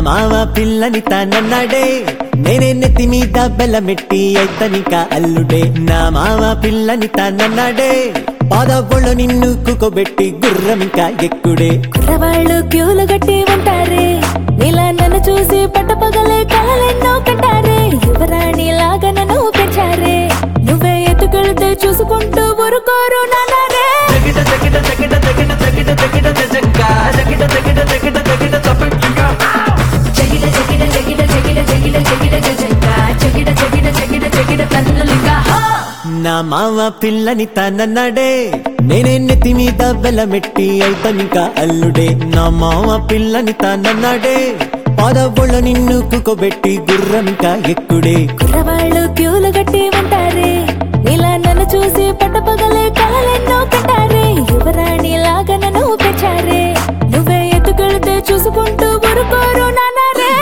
మావ పిల్లని తనన్నాడే నేనే నెత్తి మీద బెల్లమెట్టి అయితనిక అల్లుడే నా మావ పిల్లని తనన్నాడే పాదవుళ్ళు నిన్ను కుకోబెట్టి గుర్రమింక ఎక్కుడే కుర్రవాళ్ళు క్యూలు గట్టి ఉంటారే నీలా నన్ను చూసి పట్టపగలే కలలెన్నో కంటారే యువరాణి లాగా నన్ను పెంచారే నువ్వే ఎత్తుకెళ్తే చూసుకుంటూ ఊరుకోరు నాన్నరే జగిట జగిట జగిట జగిట జగిట జగిట జజంక జగిట జగిట జగిట జగిట చప్పట్లింగ జగిడ జగిడ జగిడ జగిడ జగిడ జగిడ జజంక జగిడ జగిడ జగిడ జగిడ తన్నులింగ నా మావ పిల్లని తనన్నాడే నేనే నెత్తి మీద బెల్లమెట్టి అయితనిక అల్లుడే నా మావ పిల్లని తనన్నాడే పాదవుళ్ళు నిన్ను కుకోబెట్టి గుర్రమింక ఎక్కుడే కుర్రవాళ్ళు క్యూలు గట్టి ఉంటారే నీలా నన్ను చూసి పట్టపగలే కలలెన్నో కంటారే యువరాణి లాగా నన్ను పెంచారే నువ్వే ఎత్తుకెళ్తే చూసుకుంటూ ఊరుకోరు నాన్నరే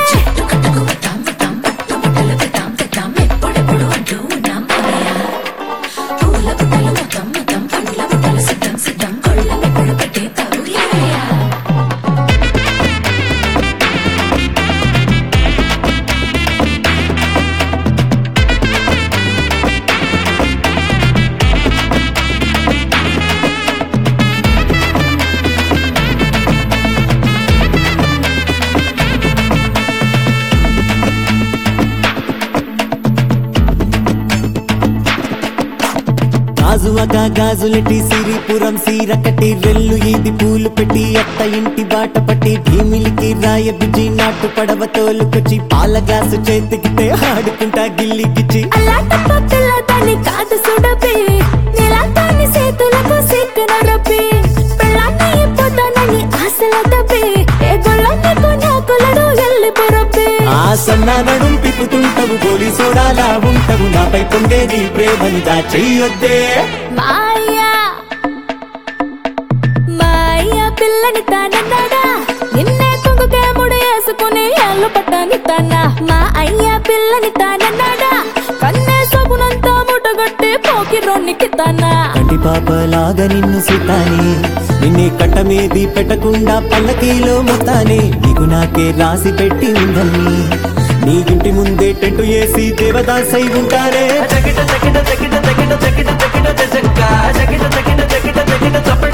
గాజువగా గాజులెట్టి సిరిపురం సీర కట్టి రెల్లు ఈది పూలు పెట్టి అత్త ఇంటి బాట పట్టి భీమిలికి రాయ బిజి నాటు పడవ తోలుకొచ్చి పాల గ్లాసు చేతికితే ఆడుకుంటా గిల్లి గిచ్చి అలాంటి పక్కల దాన్ని కాదు సుడపి నీలాంటి చేతులకు సిక్కున రప్పి పెళ్ళాన్ని ఇప్పుతానని ఆశల తప్పి ఏ గుళ్ళో నీకు నాకులడు ఎల్లి పొరపి ఆ సన్నానడు పిప్పుతుంటవు గోలి సోడాలా ఉంటవు నాపై పొంగేది ప్రేమని దాచెయ్యొద్దే మాయా మాయా పిల్లని తానన్నాడా నిన్నే కుంగుకే ముడి వేసుకుని ఎల్లు పట్టాని తానా మా అయ్యా పిల్లని తానన్నాడా కన్నే సొగునంతా ముటగొట్టి పోకి రొన్నికి తానా కంటి పాపలాగా నిన్ను సుతానే నిన్నే కట్ట మీది పెట్టకుండా పల్లకీలో మొత్తానే నీకు నాకే రాసి పెట్టి ఉందని నీ ఇంటి ముందే టెంటు వేసి దేవదాసై ఉంటారే జగిట జగిట జగిట జగిట జగిట జగిట జజంక జగిట జగిట జగిట జగిట చప్పట్లింగ